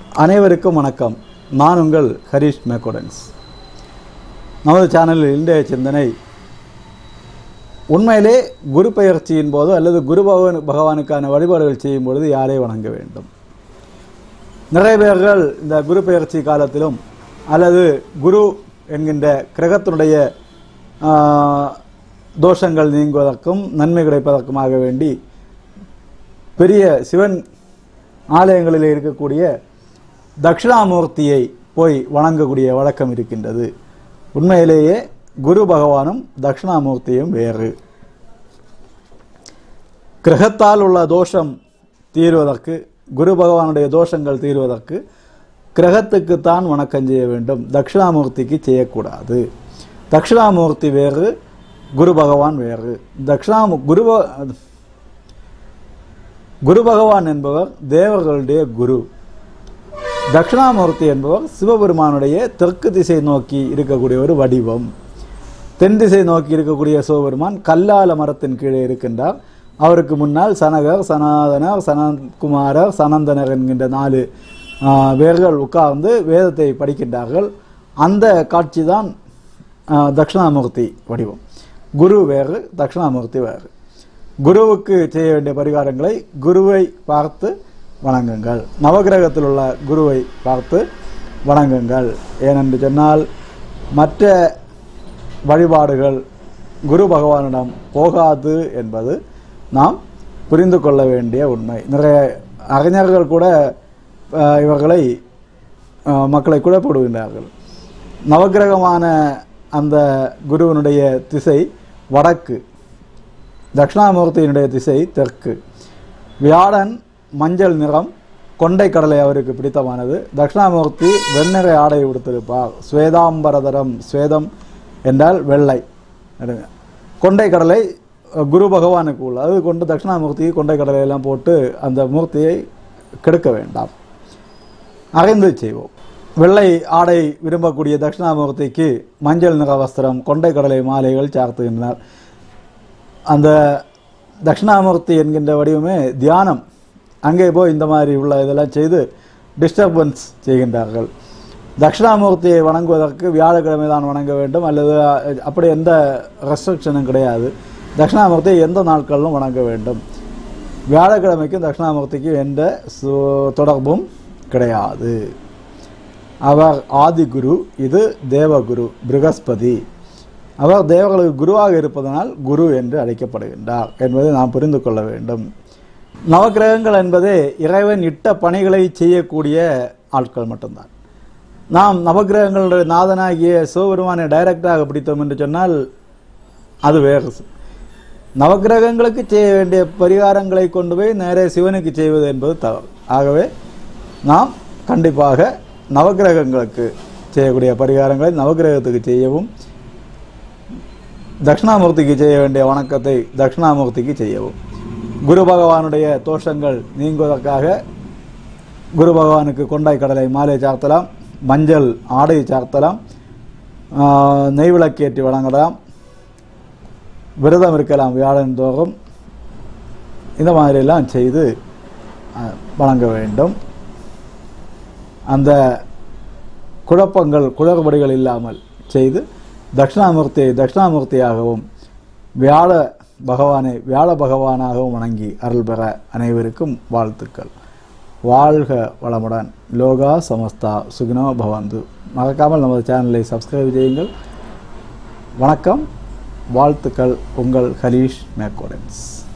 அனைவருக்கும் வணக்கம் நான் உங்கள் ஹரிஷ் மேக்கோடன்ஸ் நமது சேனலில் இன்றைய சிந்தனை உண்மையிலே குரு பெயர்ச்சியின் போதோ அல்லது குரு பகவான் பகவானுக்கான வழிபாடுகள் செய்யும் பொழுது யாரை வணங்க வேண்டும் நிறைய பேர்கள் இந்த குரு பெயர்ச்சி காலத்திலும் அல்லது குரு என்கின்ற கிரகத்தினுடைய ஆ, தோஷங்கள் நீங்குவதற்கும் நன்மை கிடைப்பதற்குமாக வேண்டி பெரிய சிவன் ஆலயங்களில் இருக்கக்கூடிய தட்சிணாமூர்த்தியை போய் வணங்கக்கூடிய வழக்கம் இருக்கின்றது உண்மையிலேயே குரு பகவானும் தட்சிணாமூர்த்தியும் வேறு கிரகத்தால் உள்ள தோஷம் தீர்வதற்கு குரு பகவானுடைய தோஷங்கள் தீர்வதற்கு கிரகத்துக்குத்தான் வணக்கம் செய்ய வேண்டும் தட்சிணாமூர்த்திக்கு செய்யக்கூடாது தட்சிணாமூர்த்தி வேறு குரு பகவான் வேறு தட்சிணாமு குரு ப- குரு பகவான் என்பவர் தேவர்களுடைய குரு தட்சிணாமூர்த்தி என்பவர் சிவபெருமானுடைய தெற்கு திசை நோக்கி இருக்கக்கூடிய ஒரு வடிவம் தென் திசை நோக்கி இருக்கக்கூடிய சிவபெருமான் கல்லால மரத்தின் கீழே இருக்கின்றார் அவருக்கு முன்னால் சனகர் சனாதனர் சனத்குமாரர் சனந்தனர் என்கின்ற நாலு ஆ, பேர்கள் உட்கார்ந்து வேதத்தை படிக்கின்றார்கள் அந்த காட்சி தான் தட்சிணாமூர்த்தி வடிவம் குரு வேறு தட்சிணாமூர்த்தி வேறு குருவுக்கு செய்ய வேண்டிய பரிகாரங்களை குருவை பார்த்து வணங்குங்கள் நவகிரகத்தில் உள்ள குருவை பார்த்து வணங்குங்கள் ஏனென்று சொன்னால் மற்ற வழிபாடுகள் குரு பகவானிடம் போகாது என்பது நாம் புரிந்து கொள்ள வேண்டிய உண்மை நிறைய அறிஞர்கள் கூட அஹ், இவர்களை அஹ், மக்களை குழப்பிடுகின்றார்கள் நவக்கிரகமான அந்த குருவினுடைய திசை வடக்கு தட்சிணாமூர்த்தியினுடைய திசை தெற்கு வியாழன் மஞ்சள் நிறம் கொண்டை கடலை அவருக்கு பிடித்தமானது தட்சிணாமூர்த்தி வெண்ணிறை ஆடை உடுத்திருப்பார் ஸ்வேதாம்பரதரம் ஸ்வேதம் என்றால் வெள்ளை கொண்டை கடலை அஹ், குரு பகவானுக்கு உள்ள அது கொண்டு தட்சிணாமூர்த்தி கொண்டை கடலை எல்லாம் போட்டு அந்த மூர்த்தியை கெடுக்க வேண்டாம் அறிந்து செய்வோம் வெள்ளை ஆடை விரும்பக்கூடிய தட்சிணாமூர்த்திக்கு மஞ்சள் நிற வஸ்திரம் கொண்டை கடலை மாலைகள் சார்த்துகின்றனர் அந்த தட்சிணாமூர்த்தி என்கின்ற வடிவமே தியானம் அங்கே போய் இந்த மாதிரி உள்ள இதெல்லாம் செய்து டிஸ்டர்பன்ஸ் செய்கின்றார்கள் தட்சிணாமூர்த்தியை வணங்குவதற்கு வியாழக்கிழமை தான் வணங்க வேண்டும் அல்லது அஹ், அப்படி எந்த ரெஸ்ட்ரிக்ஷனும் கிடையாது தட்சிணாமூர்த்தியை எந்த நாட்களிலும் வணங்க வேண்டும் வியாழக்கிழமைக்கும் தட்சிணாமூர்த்திக்கும் எந்த சு- தொடர்பும் கிடையாது அவர் ஆதிகுரு இது தேவகுரு பிருகஸ்பதி அவர் தேவர்களுக்கு குருவாக இருப்பதனால் குரு என்று அழைக்கப்படுகின்றார் என்பதை நாம் புரிந்து கொள்ள வேண்டும் நவக்கிரகங்கள் என்பதே இறைவன் இட்ட பணிகளை செய்யக்கூடிய ஆட்கள் மட்டும்தான் நாம் நவக்கிரகங்களுடைய நாதனாகிய சிவபெருமானை டைரக்டாக பிடித்தோம் என்று சொன்னால் அது வேறு நவக்கிரகங்களுக்கு செய்ய வேண்டிய பரிகாரங்களை கொண்டு போய் நேரே சிவனுக்கு செய்வது என்பது தவறு ஆகவே நாம் கண்டிப்பாக நவக்கிரகங்களுக்கு செய்யக்கூடிய பரிகாரங்களை நவக்கிரகத்துக்கு செய்யவும் தட்சிணாமூர்த்திக்கு செய்ய வேண்டிய வணக்கத்தை தட்சிணாமூர்த்திக்கு செய்யவும் குரு பகவானுடைய தோஷங்கள் நீங்குவதற்காக குரு பகவானுக்கு கொண்டாய் கடலை மாலை சார்த்தலாம் மஞ்சள் ஆடை சார்த்தலாம் ஆஹ், நெய் விளக்கேற்றி வழங்கலாம் விரதம் இருக்கலாம் வியாழன் தோறும் இந்த மாதிரியெல்லாம் செய்து ஆஹ், வணங்க வேண்டும் அந்த குழப்பங்கள் குளறுபடிகள் இல்லாமல் செய்து தட்சிணாமூர்த்தியை தட்சிணாமூர்த்தியாகவும் வியாழ பகவானை வியாழ பகவானாகவும் வணங்கி அருள் பெற அனைவருக்கும் வாழ்த்துக்கள் வாழ்க வளமுடன் லோகா சமஸ்தா சுகினோ பவந்து மறக்காமல் நமது சேனலை சப்ஸ்கிரைப் செய்யுங்கள் வணக்கம் வாழ்த்துக்கள் உங்கள் ஹரீஷ் மேக்கோடன்ஸ்